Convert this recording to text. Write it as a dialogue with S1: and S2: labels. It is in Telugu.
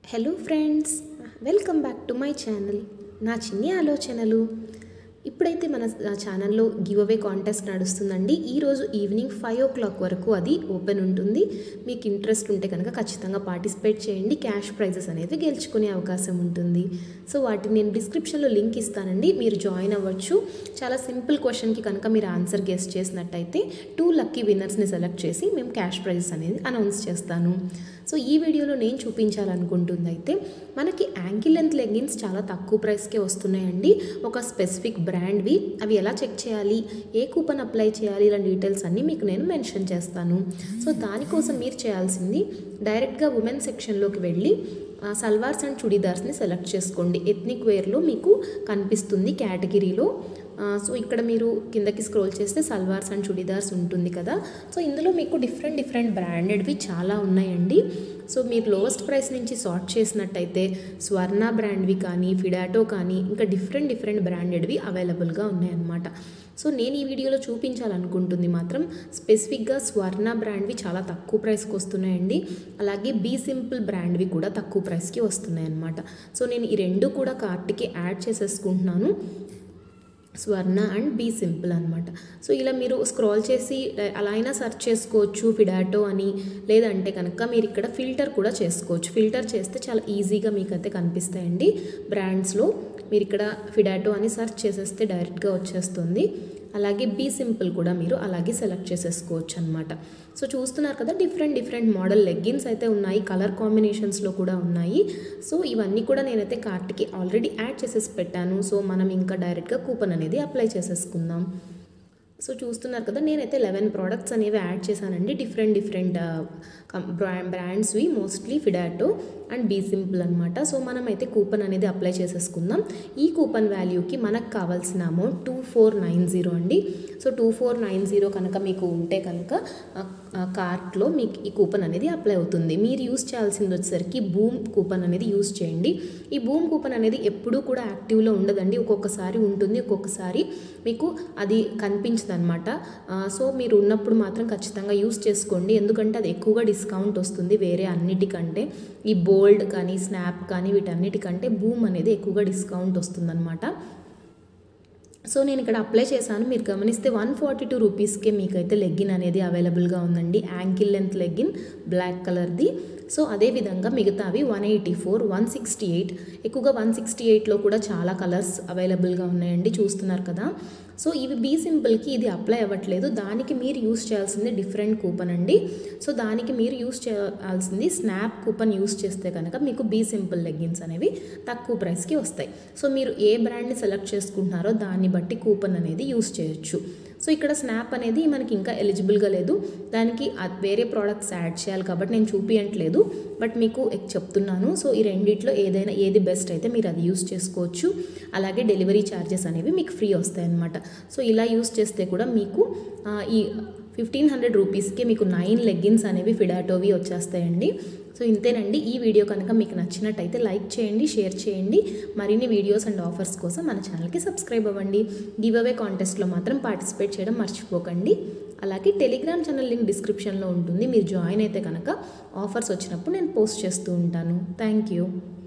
S1: hello friends welcome back to my channel నా చిన్ని ఆలోచనలు ఇప్పుడైతే మన ఛానల్లో గివ్ అవే కాంటెస్ట్ నడుస్తుందండి ఈరోజు ఈవినింగ్ ఫైవ్ ఓ క్లాక్ వరకు అది ఓపెన్ ఉంటుంది మీకు ఇంట్రెస్ట్ ఉంటే కనుక ఖచ్చితంగా పార్టిసిపేట్ చేయండి క్యాష్ ప్రైజెస్ అనేవి గెలుచుకునే అవకాశం ఉంటుంది సో వాటిని నేను డిస్క్రిప్షన్లో లింక్ ఇస్తానండి మీరు జాయిన్ అవ్వచ్చు చాలా సింపుల్ క్వశ్చన్కి కనుక మీరు ఆన్సర్ గెస్ చేసినట్టయితే టూ లక్కీ విన్నర్స్ని సెలెక్ట్ చేసి మేము క్యాష్ ప్రైజెస్ అనేది అనౌన్స్ చేస్తాను సో ఈ వీడియోలో నేను చూపించాలనుకుంటుంది అయితే మనకి యాంకిల్ లెంత్ లెగ్గిన్స్ చాలా తక్కువ ప్రైస్కే వస్తున్నాయండి ఒక స్పెసిఫిక్ బ్రాండ్వి అవి ఎలా చెక్ చేయాలి ఏ కూపన్ అప్లై చేయాలి ఇలా డీటెయిల్స్ అన్నీ మీకు నేను మెన్షన్ చేస్తాను సో దానికోసం మీరు చేయాల్సింది డైరెక్ట్గా ఉమెన్ సెక్షన్లోకి వెళ్ళి ఆ, సల్వార్స్ అండ్ చుడీదార్స్ని సెలెక్ట్ చేసుకోండి ఎథ్నిక్ వేర్లో మీకు కనిపిస్తుంది కేటగిరీలో ఆ, సో ఇక్కడ మీరు కిందకి స్క్రోల్ చేస్తే సల్వార్స్ అండ్ చుడీదార్స్ ఉంటుంది కదా సో ఇందులో మీకు డిఫరెంట్ డిఫరెంట్ బ్రాండెడ్వి చాలా ఉన్నాయండి సో మీరు లోవెస్ట్ ప్రైస్ నుంచి సార్ట్ చేసినట్టయితే స్వర్ణ బ్రాండ్వి కానీ ఫిడాటో కానీ ఇంకా డిఫరెంట్ డిఫరెంట్ బ్రాండెడ్వి అవైలబుల్గా ఉన్నాయన్నమాట సో నేను ఈ వీడియోలో చూపించాలనుకుంటుంది మాత్రం స్పెసిఫిక్గా స్వర్ణ బ్రాండ్వి చాలా తక్కువ ప్రైస్కి వస్తున్నాయండి అలాగే బీ సింపుల్ బ్రాండ్వి కూడా తక్కువ ప్రైస్కి వస్తున్నాయి అన్నమాట సో నేను ఈ రెండు కూడా కార్ట్కి యాడ్ చేసేసుకుంటున్నాను స్వర్ణ అండ్ బీ సింపుల్ అనమాట సో ఇలా మీరు స్క్రాల్ చేసి అలా అయినా సెర్చ్ చేసుకోవచ్చు ఫిడాటో అని లేదంటే కనుక మీరు ఇక్కడ ఫిల్టర్ కూడా చేసుకోవచ్చు ఫిల్టర్ చేస్తే చాలా ఈజీగా మీకు అయితే కనిపిస్తాయండి బ్రాండ్స్లో మీరు ఇక్కడ ఫిడాటో అని సెర్చ్ చేసేస్తే డైరెక్ట్గా వచ్చేస్తుంది అలాగే బీ సింపుల్ కూడా మీరు అలాగే సెలెక్ట్ చేసేసుకోవచ్చు అనమాట సో చూస్తున్నారు కదా డిఫరెంట్ డిఫరెంట్ మోడల్ లెగ్గిన్స్ అయితే ఉన్నాయి కలర్ కాంబినేషన్స్లో కూడా ఉన్నాయి సో ఇవన్నీ కూడా నేనైతే కార్ట్కి ఆల్రెడీ యాడ్ చేసేసి పెట్టాను సో మనం ఇంకా డైరెక్ట్గా కూపన్ అనేది అప్లై చేసేసుకుందాం సో చూస్తున్నారు కదా నేనైతే లెవెన్ ప్రోడక్ట్స్ అనేవి యాడ్ చేశానండి డిఫరెంట్ డిఫరెంట్ బ్రాండ్స్వి mostly Fidato and be simple అనమాట సో మనం అయితే కూపన్ అనేది అప్లై చేసేసుకుందాం ఈ కూపన్ వాల్యూకి మనకు కావాల్సిన amount two four nine zero అండి so two four nine zero కనుక మీకు ఉంటే కనుక కార్ట్లో మీకు ఈ కూపన్ అనేది అప్లై అవుతుంది మీరు యూస్ చేయాల్సింది వచ్చేసరికి బూమ్ కూపన్ అనేది యూస్ చేయండి ఈ బూమ్ కూపన్ అనేది ఎప్పుడూ కూడా యాక్టివ్లో ఉండదండి ఒక్కొక్కసారి ఉంటుంది ఒక్కొక్కసారి మీకు అది కనిపించదు అనమాట సో మీరు ఉన్నప్పుడు మాత్రం ఖచ్చితంగా యూస్ చేసుకోండి ఎందుకంటే అది ఎక్కువగా డిస్కౌంట్ వస్తుంది వేరే అన్నిటికంటే ఈ బోల్డ్ కానీ స్నాప్ కానీ వీటన్నిటికంటే బూమ్ అనేది ఎక్కువగా డిస్కౌంట్ వస్తుందన్నమాట సో నేను ఇక్కడ అప్లై చేశాను మీరు గమనిస్తే వన్ ఫార్టీ టూ రూపీస్కే మీకైతే లెగ్గిన్ అనేది అవైలబుల్గా ఉందండి యాంకిల్ లెంత్ లెగ్గిన్ బ్లాక్ కలర్ది సో అదేవిధంగా మిగతావి one eighty four one sixty eight ఎక్కువగా వన్ సిక్స్టీ ఎయిట్లో కూడా చాలా కలర్స్ అవైలబుల్గా ఉన్నాయండి చూస్తున్నారు కదా సో ఇవి బీ సింపుల్కి ఇది అప్లై అవ్వట్లేదు దానికి మీరు యూస్ చేయాల్సింది డిఫరెంట్ కూపన్ అండి సో దానికి మీరు యూస్ చేయాల్సింది స్నాప్ కూపన్ యూస్ చేస్తే కనుక మీకు బీ సింపుల్ లెగ్గిన్స్ అనేవి తక్కువ ప్రైస్కి వస్తాయి సో మీరు ఏ బ్రాండ్ని సెలెక్ట్ చేసుకుంటున్నారో దాన్ని బట్టి కూపన్ అనేది యూస్ చేయొచ్చు సో ఇక్కడ స్నాప్ అనేది మనకి ఇంకా ఎలిజిబుల్గా లేదు దానికి వేరే ప్రోడక్ట్స్ యాడ్ చేయాలి కాబట్టి నేను చూపించట్లేదు బట్ మీకు చెప్తున్నాను సో ఈ రెండిట్లో ఏదైనా ఏది బెస్ట్ అయితే మీరు అది యూస్ చేసుకోవచ్చు అలాగే డెలివరీ ఛార్జెస్ అనేవి మీకు ఫ్రీ వస్తాయి అన్నమాట సో ఇలా యూస్ చేస్తే కూడా మీకు ఈ ఫిఫ్టీన్ హండ్రెడ్ రూపీస్కి మీకు నైన్ లెగ్గిన్స్ అనేవి ఫిడాటోవి వచ్చేస్తాయండి సో ఇంతేనండి ఈ వీడియో కనుక మీకు నచ్చినట్టయితే లైక్ చేయండి షేర్ చేయండి మరిన్ని వీడియోస్ అండ్ ఆఫర్స్ కోసం మన ఛానల్కి సబ్స్క్రైబ్ అవ్వండి గివ్ అవే కాంటెస్ట్లో మాత్రం పార్టిసిపేట్ చేయడం మర్చిపోకండి అలాగే టెలిగ్రామ్ ఛానల్ లింక్ డిస్క్రిప్షన్లో ఉంటుంది మీరు జాయిన్ అయితే కనుక ఆఫర్స్ వచ్చినప్పుడు నేను పోస్ట్ చేస్తూ ఉంటాను థ్యాంక్ యూ